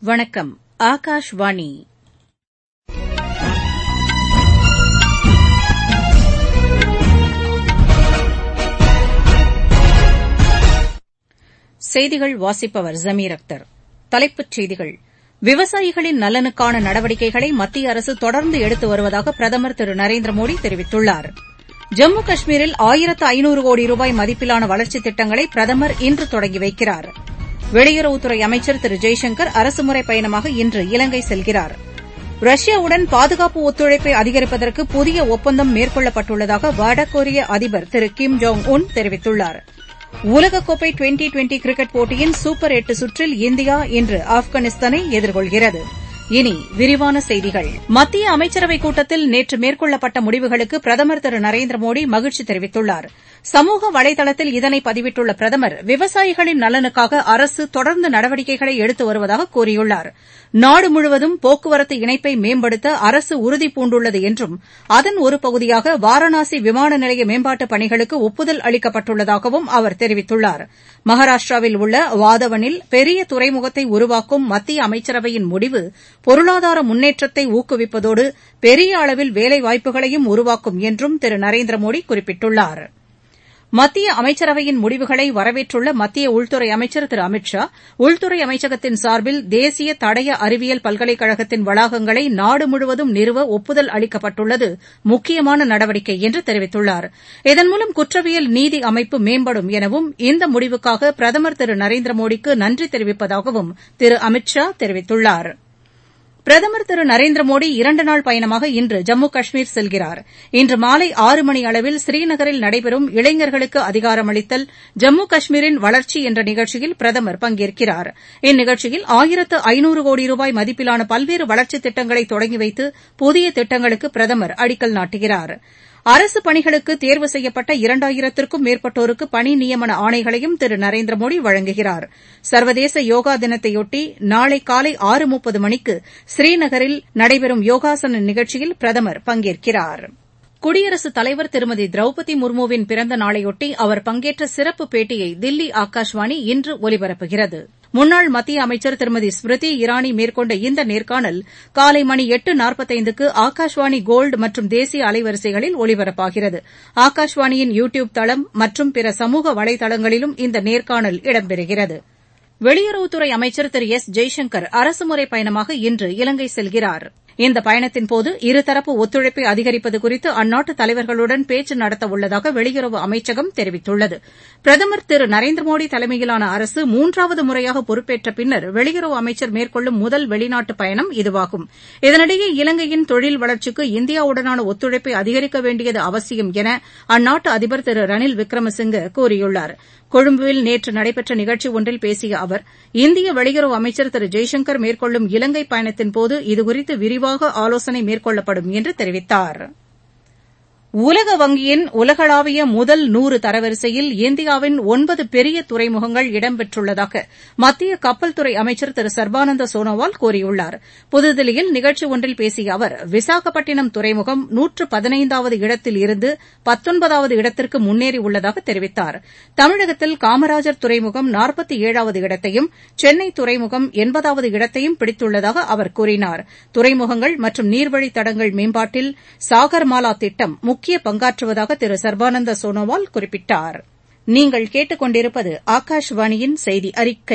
வணக்கம் ஆகாஷ்வாணி செய்திகள் வாசிப்பவர் ஜமீர் அக்தர் தலைப்புச் செய்திகள் விவசாயிகளின் நலனுக்கான நடவடிக்கைகளை மத்திய அரசு தொடர்ந்து எடுத்து வருவதாக பிரதமர் திரு நரேந்திர மோடி தெரிவித்துள்ளார் ஜம்மு காஷ்மீரில் ஆயிரத்து ஐநூறு கோடி ரூபாய் மதிப்பிலான வளர்ச்சித் திட்டங்களை பிரதமர் இன்று தொடங்கி வைக்கிறார் வெளியுறவுத்துறை அமைச்சர் திரு ஜெய்சங்கர் அரசுமுறை பயணமாக இன்று இலங்கை செல்கிறார் ரஷ்யாவுடன் பாதுகாப்பு ஒத்துழைப்பை அதிகரிப்பதற்கு புதிய ஒப்பந்தம் மேற்கொள்ளப்பட்டுள்ளதாக வடகொரிய அதிபர் திரு கிம் ஜோங் உன் தெரிவித்துள்ளார் உலகக்கோப்பை டுவெண்டி டுவெண்டி கிரிக்கெட் போட்டியின் சூப்பர் எட்டு சுற்றில் இந்தியா இன்று ஆப்கானிஸ்தானை எதிர்கொள்கிறது இனி விரிவான செய்திகள் மத்திய அமைச்சரவைக் கூட்டத்தில் நேற்று மேற்கொள்ளப்பட்ட முடிவுகளுக்கு பிரதமர் திரு நரேந்திர மோடி மகிழ்ச்சி தெரிவித்துள்ளார் சமூக வலைதளத்தில் இதனை பதிவிட்டுள்ள பிரதமர் விவசாயிகளின் நலனுக்காக அரசு தொடர்ந்து நடவடிக்கைகளை எடுத்து வருவதாக கூறியுள்ளார் நாடு முழுவதும் போக்குவரத்து இணைப்பை மேம்படுத்த அரசு உறுதிபூண்டுள்ளது என்றும் அதன் ஒரு பகுதியாக வாரணாசி விமான நிலைய மேம்பாட்டுப் பணிகளுக்கு ஒப்புதல் அளிக்கப்பட்டுள்ளதாகவும் அவர் தெரிவித்துள்ளார் மகாராஷ்டிராவில் உள்ள வாதவனில் பெரிய துறைமுகத்தை உருவாக்கும் மத்திய அமைச்சரவையின் முடிவு பொருளாதார முன்னேற்றத்தை ஊக்குவிப்பதோடு பெரிய அளவில் வேலைவாய்ப்புகளையும் உருவாக்கும் என்றும் திரு நரேந்திர மோடி குறிப்பிட்டுள்ளாா் மத்திய அமைச்சரவையின் முடிவுகளை வரவேற்றுள்ள மத்திய உள்துறை அமைச்சர் திரு அமித் ஷா உள்துறை அமைச்சகத்தின் சார்பில் தேசிய தடய அறிவியல் பல்கலைக்கழகத்தின் வளாகங்களை நாடு முழுவதும் நிறுவ ஒப்புதல் அளிக்கப்பட்டுள்ளது முக்கியமான நடவடிக்கை என்று தெரிவித்துள்ளார் இதன் மூலம் குற்றவியல் நீதி அமைப்பு மேம்படும் எனவும் இந்த முடிவுக்காக பிரதமர் திரு நரேந்திர மோடிக்கு நன்றி தெரிவிப்பதாகவும் திரு அமித் ஷா தெரிவித்துள்ளாா் பிரதமர் திரு நரேந்திர மோடி இரண்டு நாள் பயணமாக இன்று ஜம்மு காஷ்மீர் செல்கிறார் இன்று மாலை ஆறு மணி அளவில் ஸ்ரீநகரில் நடைபெறும் இளைஞர்களுக்கு அதிகாரமளித்தல் ஜம்மு காஷ்மீரின் வளர்ச்சி என்ற நிகழ்ச்சியில் பிரதமர் பங்கேற்கிறார் இந்நிகழ்ச்சியில் ஆயிரத்து ஐநூறு கோடி ரூபாய் மதிப்பிலான பல்வேறு வளர்ச்சித் திட்டங்களை தொடங்கி வைத்து புதிய திட்டங்களுக்கு பிரதமர் அடிக்கல் நாட்டுகிறாா் அரசு பணிகளுக்கு தேர்வு செய்யப்பட்ட இரண்டாயிரத்திற்கும் மேற்பட்டோருக்கு பணி நியமன ஆணைகளையும் திரு நரேந்திர மோடி வழங்குகிறார் சர்வதேச யோகா தினத்தையொட்டி நாளை காலை ஆறு முப்பது மணிக்கு ஸ்ரீநகரில் நடைபெறும் யோகாசன நிகழ்ச்சியில் பிரதமர் பங்கேற்கிறாா் குடியரசுத் தலைவர் திருமதி திரௌபதி முர்முவின் பிறந்த நாளையொட்டி அவர் பங்கேற்ற சிறப்பு பேட்டியை தில்லி ஆகாஷ்வாணி இன்று ஒலிபரப்புகிறது முன்னாள் மத்திய அமைச்சர் திருமதி ஸ்மிருதி இரானி மேற்கொண்ட இந்த நேர்காணல் காலை மணி எட்டு நாற்பத்தைந்துக்கு ஆகாஷ்வாணி கோல்டு மற்றும் தேசிய அலைவரிசைகளில் ஒலிபரப்பாகிறது ஆகாஷ்வாணியின் யூ டியூப் தளம் மற்றும் பிற சமூக வலைதளங்களிலும் இந்த நேர்காணல் இடம்பெறுகிறது வெளியுறவுத்துறை அமைச்சர் திரு எஸ் ஜெய்சங்கர் அரசுமுறை பயணமாக இன்று இலங்கை செல்கிறார் இந்த பயணத்தின்போது இருதரப்பு ஒத்துழைப்பை அதிகரிப்பது குறித்து அந்நாட்டு தலைவர்களுடன் பேச்சு நடத்தவுள்ளதாக வெளியுறவு அமைச்சகம் தெரிவித்துள்ளது பிரதமர் திரு நரேந்திர மோடி தலைமையிலான அரசு மூன்றாவது முறையாக பொறுப்பேற்ற பின்னர் வெளியுறவு அமைச்சர் மேற்கொள்ளும் முதல் வெளிநாட்டு பயணம் இதுவாகும் இதனிடையே இலங்கையின் தொழில் வளர்ச்சிக்கு இந்தியாவுடனான ஒத்துழைப்பை அதிகரிக்க வேண்டியது அவசியம் என அந்நாட்டு அதிபர் திரு ரணில் விக்ரமசிங்கே கூறியுள்ளார் கொழும்புவில் நேற்று நடைபெற்ற நிகழ்ச்சி ஒன்றில் பேசிய அவர் இந்திய வெளியுறவு அமைச்சர் திரு ஜெய்சங்கர் மேற்கொள்ளும் இலங்கை பயணத்தின்போது இதுகுறித்து விரிவாக ஆலோசனை மேற்கொள்ளப்படும் என்று தெரிவித்தாா் உலக வங்கியின் உலகளாவிய முதல் நூறு தரவரிசையில் இந்தியாவின் ஒன்பது பெரிய துறைமுகங்கள் இடம்பெற்றுள்ளதாக மத்திய கப்பல் துறை அமைச்சர் திரு சர்பானந்த சோனோவால் கூறியுள்ளார் புதுதில்லியில் நிகழ்ச்சி ஒன்றில் பேசிய அவர் விசாகப்பட்டினம் துறைமுகம் நூற்று பதினைந்தாவது இடத்தில் இருந்து பத்தொன்பதாவது இடத்திற்கு முன்னேறியுள்ளதாக தெரிவித்தார் தமிழகத்தில் காமராஜர் துறைமுகம் நாற்பத்தி ஏழாவது இடத்தையும் சென்னை துறைமுகம் எண்பதாவது இடத்தையும் பிடித்துள்ளதாக அவர் கூறினார் துறைமுகங்கள் மற்றும் நீர்வழித் தடங்கள் மேம்பாட்டில் சாகர்மாலா திட்டம் முக்கிய பங்காற்றுவதாக திரு சர்பானந்த சோனோவால் குறிப்பிட்டார் நீங்கள் கேட்டுக்கொண்டிருப்பது ஆகாஷ்வாணியின் செய்தி அறிக்கை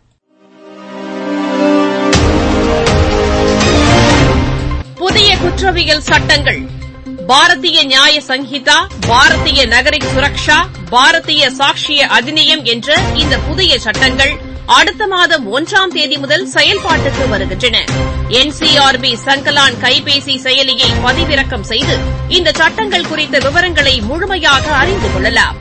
புதிய குற்றவியல் சட்டங்கள் பாரதிய நியாய சங்கீதா பாரதிய நகரிக் சுரக்ஷா பாரதிய சாட்சிய அதிநியம் என்ற இந்த புதிய சட்டங்கள் அடுத்த மாதம் ஒன்றாம் தேதி முதல் செயல்பாட்டுக்கு வருகின்றன என்சிஆர்பி சங்கலான் கைபேசி செயலியை பதிவிறக்கம் செய்து இந்த சட்டங்கள் குறித்த விவரங்களை முழுமையாக அறிந்து கொள்ளலாம்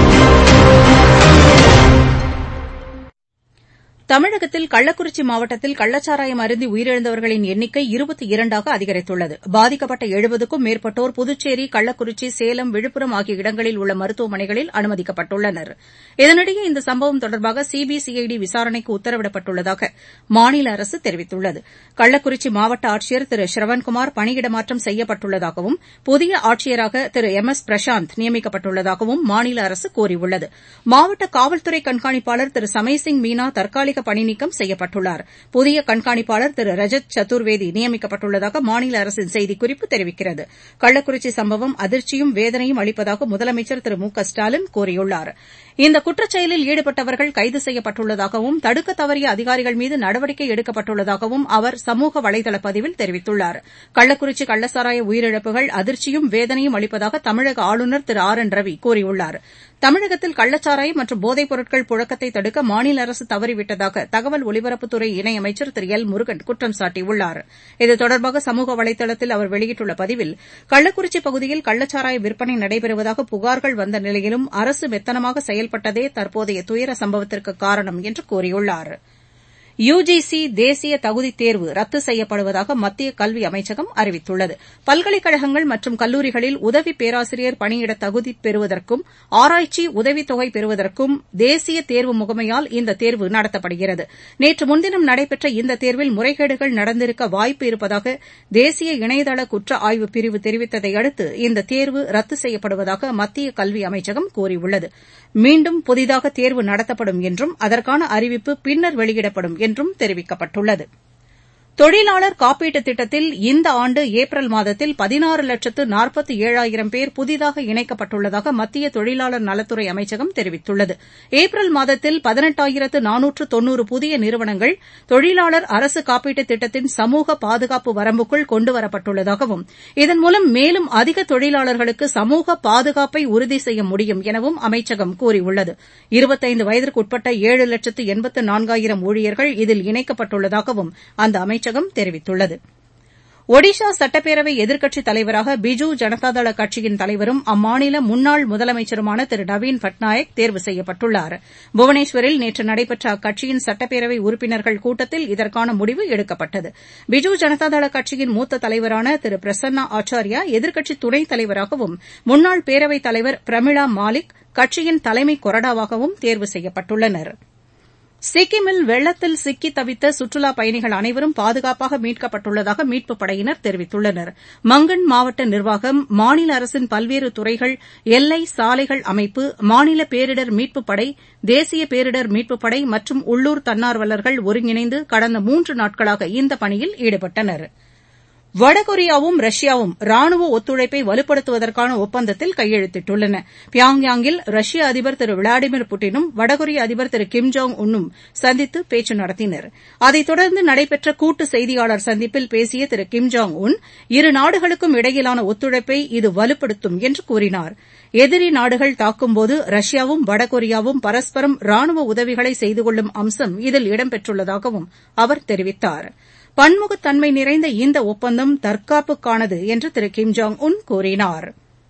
தமிழகத்தில் கள்ளக்குறிச்சி மாவட்டத்தில் கள்ளச்சாராயம் அருந்தி உயிரிழந்தவர்களின் எண்ணிக்கை இருபத்தி இரண்டாக அதிகரித்துள்ளது பாதிக்கப்பட்ட எழுபதுக்கும் மேற்பட்டோர் புதுச்சேரி கள்ளக்குறிச்சி சேலம் விழுப்புரம் ஆகிய இடங்களில் உள்ள மருத்துவமனைகளில் அனுமதிக்கப்பட்டுள்ளனர் இதனிடையே இந்த சம்பவம் தொடர்பாக சிபிசிஐடி விசாரணைக்கு உத்தரவிடப்பட்டுள்ளதாக மாநில அரசு தெரிவித்துள்ளது கள்ளக்குறிச்சி மாவட்ட ஆட்சியர் திரு ஸ்ரவன்குமார் பணியிடமாற்றம் செய்யப்பட்டுள்ளதாகவும் புதிய ஆட்சியராக திரு எம் எஸ் பிரசாந்த் நியமிக்கப்பட்டுள்ளதாகவும் மாநில அரசு கூறியுள்ளது மாவட்ட காவல்துறை கண்காணிப்பாளர் திரு சமய்சிங் மீனா தற்காலிக தற்காலிக பணிநீக்கம் செய்யப்பட்டுள்ளார் புதிய கண்காணிப்பாளர் திரு ரஜத் சதுர்வேதி நியமிக்கப்பட்டுள்ளதாக மாநில அரசின் செய்திக்குறிப்பு தெரிவிக்கிறது கள்ளக்குறிச்சி சம்பவம் அதிர்ச்சியும் வேதனையும் அளிப்பதாக முதலமைச்சர் திரு மு க ஸ்டாலின் கூறியுள்ளார் இந்த குற்றச்செயலில் ஈடுபட்டவர்கள் கைது செய்யப்பட்டுள்ளதாகவும் தடுக்க தவறிய அதிகாரிகள் மீது நடவடிக்கை எடுக்கப்பட்டுள்ளதாகவும் அவர் சமூக வலைதள பதிவில் தெரிவித்துள்ளார் கள்ளக்குறிச்சி கள்ளச்சாராய உயிரிழப்புகள் அதிர்ச்சியும் வேதனையும் அளிப்பதாக தமிழக ஆளுநர் திரு ஆர் என் ரவி கூறியுள்ளார் தமிழகத்தில் கள்ளச்சாராயம் மற்றும் போதைப் பொருட்கள் புழக்கத்தை தடுக்க மாநில அரசு தவறிவிட்டதாக தகவல் ஒலிபரப்புத்துறை இணையமைச்சர் திரு எல் முருகன் குற்றம் சாட்டியுள்ளார் இது தொடர்பாக சமூக வலைதளத்தில் அவர் வெளியிட்டுள்ள பதிவில் கள்ளக்குறிச்சி பகுதியில் கள்ளச்சாராய விற்பனை நடைபெறுவதாக புகார்கள் வந்த நிலையிலும் அரசு மெத்தனமாக செயல்பட்டதே தற்போதைய துயர சம்பவத்திற்கு காரணம் என்று கூறியுள்ளாா் யுஜிசி தேசிய தகுதித் தேர்வு ரத்து செய்யப்படுவதாக மத்திய கல்வி அமைச்சகம் அறிவித்துள்ளது பல்கலைக்கழகங்கள் மற்றும் கல்லூரிகளில் உதவி பேராசிரியர் பணியிட தகுதி பெறுவதற்கும் ஆராய்ச்சி உதவித்தொகை பெறுவதற்கும் தேசிய தேர்வு முகமையால் இந்த தேர்வு நடத்தப்படுகிறது நேற்று முன்தினம் நடைபெற்ற இந்த தேர்வில் முறைகேடுகள் நடந்திருக்க வாய்ப்பு இருப்பதாக தேசிய இணையதள குற்ற ஆய்வு பிரிவு தெரிவித்ததை அடுத்து இந்த தேர்வு ரத்து செய்யப்படுவதாக மத்திய கல்வி அமைச்சகம் கூறியுள்ளது மீண்டும் புதிதாக தேர்வு நடத்தப்படும் என்றும் அதற்கான அறிவிப்பு பின்னர் வெளியிடப்படும் என்றும் தெரிவிக்கப்பட்டுள்ளது தொழிலாளர் காப்பீட்டுத் திட்டத்தில் இந்த ஆண்டு ஏப்ரல் மாதத்தில் பதினாறு லட்சத்து நாற்பத்தி ஏழாயிரம் பேர் புதிதாக இணைக்கப்பட்டுள்ளதாக மத்திய தொழிலாளர் நலத்துறை அமைச்சகம் தெரிவித்துள்ளது ஏப்ரல் மாதத்தில் பதினெட்டாயிரத்து நானூற்று தொன்னூறு புதிய நிறுவனங்கள் தொழிலாளர் அரசு காப்பீட்டுத் திட்டத்தின் சமூக பாதுகாப்பு வரம்புக்குள் கொண்டுவரப்பட்டுள்ளதாகவும் இதன் மூலம் மேலும் அதிக தொழிலாளர்களுக்கு சமூக பாதுகாப்பை உறுதி செய்ய முடியும் எனவும் அமைச்சகம் கூறியுள்ளது இருபத்தைந்து வயதிற்குட்பட்ட ஏழு லட்சத்து எண்பத்து நான்காயிரம் ஊழியர்கள் இதில் இணைக்கப்பட்டுள்ளதாகவும் அந்த அமைச்சகம் தெரிவித்துள்ளது ஒடிஷா சட்டப்பேரவை எதிர்க்கட்சித் தலைவராக பிஜு ஜனதாதள கட்சியின் தலைவரும் அம்மாநில முன்னாள் முதலமைச்சருமான திரு நவீன் பட்நாயக் தேர்வு செய்யப்பட்டுள்ளார் புவனேஸ்வரில் நேற்று நடைபெற்ற அக்கட்சியின் சட்டப்பேரவை உறுப்பினர்கள் கூட்டத்தில் இதற்கான முடிவு எடுக்கப்பட்டது பிஜு ஜனதாதள கட்சியின் மூத்த தலைவரான திரு பிரசன்னா ஆச்சாரியா எதிர்க்கட்சி துணைத் தலைவராகவும் முன்னாள் பேரவைத் தலைவர் பிரமிளா மாலிக் கட்சியின் தலைமை கொறடாவாகவும் தேர்வு செய்யப்பட்டுள்ளனா் சிக்கிமில் வெள்ளத்தில் சிக்கி தவித்த சுற்றுலாப் பயணிகள் அனைவரும் பாதுகாப்பாக மீட்கப்பட்டுள்ளதாக மீட்புப் படையினர் தெரிவித்துள்ளனர் மங்கன் மாவட்ட நிர்வாகம் மாநில அரசின் பல்வேறு துறைகள் எல்லை சாலைகள் அமைப்பு மாநில பேரிடர் மீட்புப் படை தேசிய பேரிடர் மீட்புப் படை மற்றும் உள்ளூர் தன்னார்வலர்கள் ஒருங்கிணைந்து கடந்த மூன்று நாட்களாக இந்த பணியில் ஈடுபட்டனா் வடகொரியாவும் ரஷ்யாவும் ராணுவ ஒத்துழைப்பை வலுப்படுத்துவதற்கான ஒப்பந்தத்தில் கையெழுத்திட்டுள்ளன பியாங்யாங்கில் ரஷ்ய அதிபர் திரு விளாடிமிர் புட்டினும் வடகொரிய அதிபர் திரு கிம் ஜோங் உன்னும் சந்தித்து பேச்சு நடத்தினர் அதைத் தொடர்ந்து நடைபெற்ற கூட்டு செய்தியாளர் சந்திப்பில் பேசிய திரு கிம் ஜோங் உன் இரு நாடுகளுக்கும் இடையிலான ஒத்துழைப்பை இது வலுப்படுத்தும் என்று கூறினார் எதிரி நாடுகள் தாக்கும்போது ரஷ்யாவும் வடகொரியாவும் பரஸ்பரம் ராணுவ உதவிகளை செய்து கொள்ளும் அம்சம் இதில் இடம்பெற்றுள்ளதாகவும் அவர் தெரிவித்தாா் பன்முகத்தன்மை நிறைந்த இந்த ஒப்பந்தம் தற்காப்புக்கானது என்று திரு கிம் ஜாங் உன் கூறினார்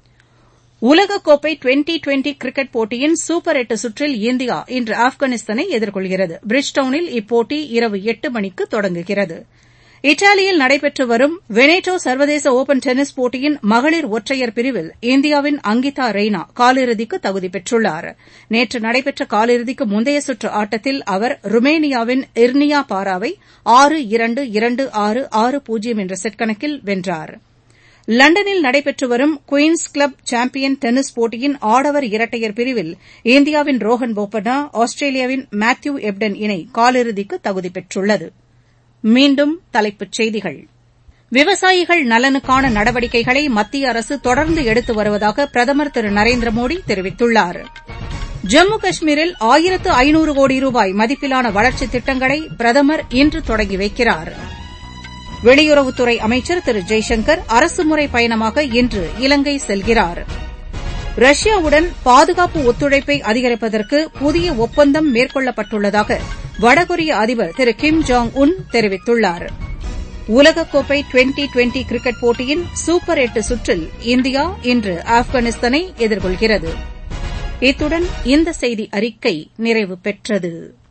உலகக்கோப்பை டுவெண்டி டுவெண்டி கிரிக்கெட் போட்டியின் சூப்பர் எட்டு சுற்றில் இந்தியா இன்று ஆப்கானிஸ்தானை எதிர்கொள்கிறது பிரிட்ஜ்டவுனில் இப்போட்டி இரவு எட்டு மணிக்கு தொடங்குகிறது இத்தாலியில் நடைபெற்று வரும் வெனேட்டோ சர்வதேச ஒபன் டென்னிஸ் போட்டியின் மகளிர் ஒற்றையர் பிரிவில் இந்தியாவின் அங்கிதா ரெய்னா காலிறுதிக்கு தகுதி பெற்றுள்ளார் நேற்று நடைபெற்ற காலிறுதிக்கு முந்தைய சுற்று ஆட்டத்தில் அவர் ருமேனியாவின் இர்னியா பாராவை ஆறு இரண்டு இரண்டு ஆறு ஆறு பூஜ்ஜியம் என்ற செட் கணக்கில் வென்றார் லண்டனில் நடைபெற்று வரும் குயின்ஸ் கிளப் சாம்பியன் டென்னிஸ் போட்டியின் ஆடவர் இரட்டையர் பிரிவில் இந்தியாவின் ரோஹன் போப்பண்ணா ஆஸ்திரேலியாவின் மேத்யூ எப்டன் இணை காலிறுதிக்கு தகுதி பெற்றுள்ளது மீண்டும் தலைப்புச் செய்திகள் விவசாயிகள் நலனுக்கான நடவடிக்கைகளை மத்திய அரசு தொடர்ந்து எடுத்து வருவதாக பிரதமர் திரு நரேந்திர மோடி தெரிவித்துள்ளார் ஜம்மு காஷ்மீரில் ஆயிரத்து ஐநூறு கோடி ரூபாய் மதிப்பிலான வளர்ச்சித் திட்டங்களை பிரதமர் இன்று தொடங்கி வைக்கிறார் வெளியுறவுத்துறை அமைச்சர் திரு ஜெய்சங்கர் அரசுமுறை பயணமாக இன்று இலங்கை செல்கிறார் ரஷ்யாவுடன் பாதுகாப்பு ஒத்துழைப்பை அதிகரிப்பதற்கு புதிய ஒப்பந்தம் மேற்கொள்ளப்பட்டுள்ளதாக வடகொரிய அதிபர் திரு கிம் ஜாங் உன் தெரிவித்துள்ளார் உலகக்கோப்பை டுவெண்டி டுவெண்டி கிரிக்கெட் போட்டியின் சூப்பர் எட்டு சுற்றில் இந்தியா இன்று ஆப்கானிஸ்தானை எதிர்கொள்கிறது இத்துடன் இந்த செய்தி அறிக்கை நிறைவு பெற்றது